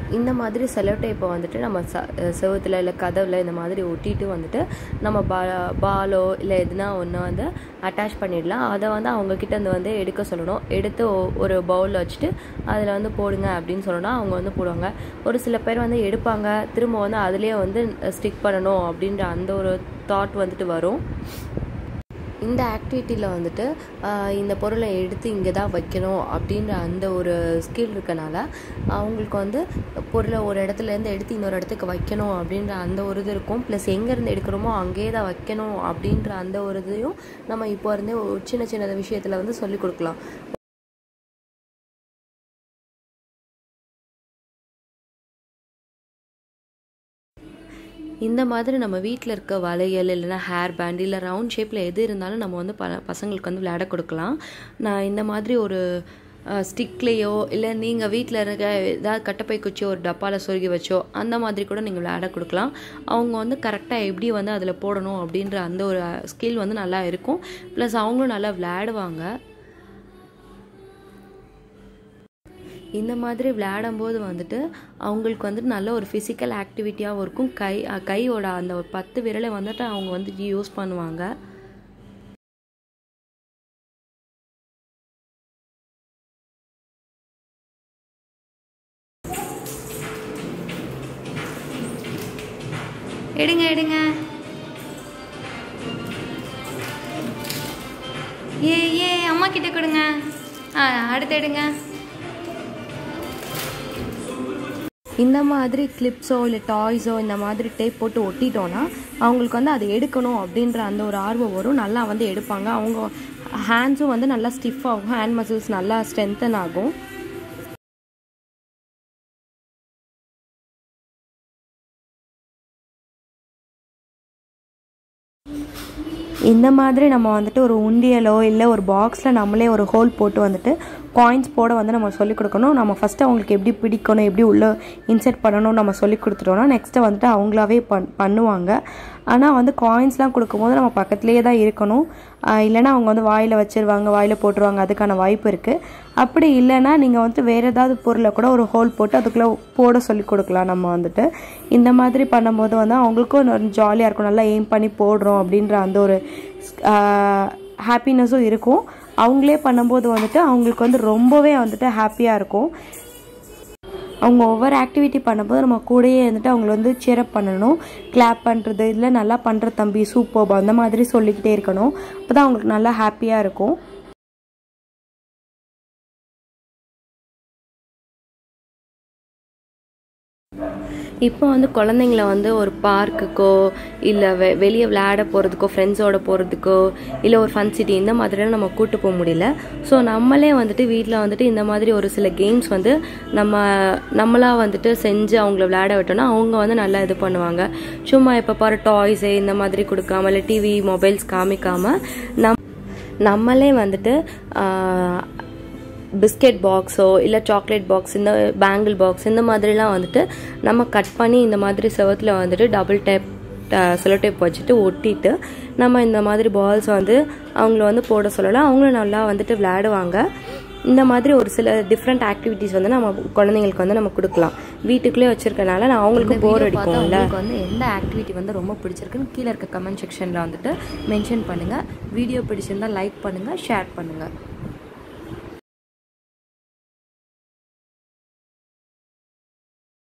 இந்த மாதிரி செலோ டேப்பை வந்துட்டு நம்ம ச செவத்தில் இல்லை கதவில் இந்த மாதிரி ஒட்டிட்டு வந்துட்டு நம்ம பா பாலோ இல்லை எதுனா ஒன்று வந்து அட்டாச் பண்ணிடலாம் அதை வந்து அவங்கக்கிட்ட இருந்து வந்து எடுக்க சொல்லணும் எடுத்து ஒ- ஒரு பவுலில் வச்சுட்டு அதில் வந்து போடுங்க அப்படின்னு சொல்லணும் அவங்க வந்து போடுவாங்க ஒரு சில பேர் வந்து எடுப்பாங்க திரும்ப வந்து அதுலேயே வந்து ஸ்டிக் பண்ணணும் அப்படின்ற அந்த ஒரு தாட் வந்துட்டு வரும் இந்த ஆக்டிவிட்டியில் வந்துட்டு ஆஹ், இந்த பொருளை எடுத்து இங்கே தான் வைக்கணும் அப்படின்ற அந்த ஒரு ஸ்கில் இருக்கனால அவங்களுக்கு வந்து பொருளை ஒரு இடத்துல இருந்து எடுத்து இன்னொரு இடத்துக்கு வைக்கணும் அப்படின்ற அந்த ஒரு இது இருக்கும் ப்ளஸ் எங்கேருந்து எடுக்கிறோமோ அங்கேயே தான் வைக்கணும் அப்படின்ற அந்த ஒரு இதையும் நம்ம இப்போ இருந்தே ஒரு சின்ன சின்ன விஷயத்தில் வந்து சொல்லிக் கொடுக்கலாம் இந்த மாதிரி நம்ம வீட்டில் இருக்க வளையல் இல்லைன்னா ஹேர் பேண்ட் இல்லை ரவுண்ட் ஷேப்பில் எது இருந்தாலும் நம்ம வந்து ப பசங்களுக்கு வந்து விளையாட கொடுக்கலாம் நான் இந்த மாதிரி ஒரு ஸ்டிக்லேயோ இல்லை நீங்கள் வீட்டில் இருக்க ஏதாவது கட்டப்பை குச்சியோ ஒரு டப்பாவில் சொருகி வச்சோ அந்த மாதிரி கூட நீங்கள் விளையாட கொடுக்கலாம் அவங்க வந்து கரெக்டாக எப்படி வந்து அதில் போடணும் அப்படின்ற அந்த ஒரு ஸ்கில் வந்து நல்லா இருக்கும் ப்ளஸ் அவங்களும் நல்லா விளையாடுவாங்க இந்த மாதிரி விளையாடும்போது வந்துட்டு அவங்களுக்கு வந்துட்டு நல்ல ஒரு ஃபிசிக்கல் ஆக்டிவிட்டியாகவும் இருக்கும் கை அஹ் கையோட அந்த ஒரு பத்து விரலை வந்துட்டு அவங்க வந்து யூஸ் பண்ணுவாங்க எடுங்க எடுங்க ஏ ஏ அம்மா கிட்ட கொடுங்க ஆ அடுத்து எடுங்க இந்த மாதிரி கிளிப்ஸோ இல்லை டாய்ஸோ இந்த மாதிரி டேப் போட்டு ஒட்டிட்டோன்னா அவங்களுக்கு வந்து அதை எடுக்கணும் அப்படின்ற அந்த ஒரு ஆர்வம் வரும் நல்லா வந்து எடுப்பாங்க அவங்க ஹேண்ட்ஸும் வந்து நல்லா ஸ்டிஃப் ஆகும் ஹேண்ட் மசில்ஸ் நல்லா ஸ்ட்ரென்தன் ஆகும் இந்த மாதிரி நம்ம வந்துட்டு ஒரு உண்டியலோ இல்லை ஒரு பாக்ஸில் நம்மளே ஒரு ஹோல் போட்டு வந்துட்டு காயின்ஸ் போட வந்து நம்ம சொல்லிக் கொடுக்கணும் நம்ம ஃபஸ்ட்டு அவங்களுக்கு எப்படி பிடிக்கணும் எப்படி உள்ளே இன்செர்ட் பண்ணணும் நம்ம சொல்லி கொடுத்துட்டோம்னா நெக்ஸ்ட்டு வந்துட்டு அவங்களாவே பண் பண்ணுவாங்க ஆனால் வந்து காயின்ஸ்லாம் கொடுக்கும்போது நம்ம பக்கத்துலேயே தான் இருக்கணும் ஆஹ் இல்லைன்னா அவங்க வந்து வாயில் வச்சிருவாங்க வாயில் போட்டுருவாங்க அதுக்கான வாய்ப்பு இருக்குது அப்படி இல்லைன்னா நீங்கள் வந்துட்டு வேறு ஏதாவது பொருளை கூட ஒரு ஹோல் போட்டு அதுக்குள்ளே போட சொல்லி கொடுக்கலாம் நம்ம வந்துட்டு இந்த மாதிரி பண்ணும்போது வந்து அவங்களுக்கும் ஒரு ஜாலியாக இருக்கும் நல்லா எய்ம் பண்ணி போடுறோம் அப்படின்ற அந்த ஒரு ஹாப்பினஸும் இருக்கும் அவங்களே பண்ணும்போது வந்துட்டு அவங்களுக்கு வந்து ரொம்பவே வந்துட்டு ஹாப்பியாக இருக்கும் அவங்க ஒவ்வொரு ஆக்டிவிட்டி பண்ணும்போது நம்ம கூடயே வந்துட்டு அவங்கள வந்து சேரப் பண்ணணும் கிளாப் பண்ணுறது இல்லை நல்லா பண்ணுற தம்பி சூப்பர் அந்த மாதிரி சொல்லிக்கிட்டே இருக்கணும் அப்போ தான் அவங்களுக்கு நல்லா ஹாப்பியாக இருக்கும் இப்போ வந்து குழந்தைங்கள வந்து ஒரு பார்க்குக்கோ இல்லை வெ வெளியே விளையாட போகிறதுக்கோ ஃப்ரெண்ட்ஸோட போகிறதுக்கோ இல்லை ஒரு ஃபன் சிட்டி இந்த மாதிரிலாம் நம்ம கூட்டு போக முடியல ஸோ நம்மளே வந்துட்டு வீட்டில் வந்துட்டு இந்த மாதிரி ஒரு சில கேம்ஸ் வந்து நம்ம நம்மளா வந்துட்டு செஞ்சு அவங்கள விளையாட விட்டோம்னா அவங்க வந்து நல்லா இது பண்ணுவாங்க சும்மா இப்போ பாரு டாய்ஸு இந்த மாதிரி கொடுக்காம இல்லை டிவி மொபைல்ஸ் காமிக்காம நம் நம்மளே வந்துட்டு ஆஹ், பிஸ்கெட் பாக்ஸோ இல்லை சாக்லேட் பாக்ஸ் இந்த பேங்கிள் பாக்ஸ் இந்த மாதிரிலாம் வந்துட்டு நம்ம கட் பண்ணி இந்த மாதிரி செவத்தில் வந்துட்டு டபுள் டேப் செலோ டேப் வச்சுட்டு ஒட்டிட்டு நம்ம இந்த மாதிரி பால்ஸ் வந்து அவங்கள வந்து போட சொல்லலாம் அவங்களும் நல்லா வந்துட்டு விளையாடுவாங்க இந்த மாதிரி ஒரு சில டிஃப்ரெண்ட் ஆக்டிவிட்டீஸ் வந்து நம்ம குழந்தைங்களுக்கு வந்து நம்ம கொடுக்கலாம் வீட்டுக்குள்ளே வச்சிருக்கனால நான் அவங்களுக்கு போர் அடிக்கும்ல உங்களுக்கு வந்து எந்த ஆக்டிவிட்டி வந்து ரொம்ப பிடிச்சிருக்குன்னு கீழே இருக்க கமெண்ட் செக்ஷனில் வந்துட்டு மென்ஷன் பண்ணுங்கள் வீடியோ பிடிச்சிருந்தா லைக் பண்ணுங்கள் ஷேர் பண்ணுங்கள்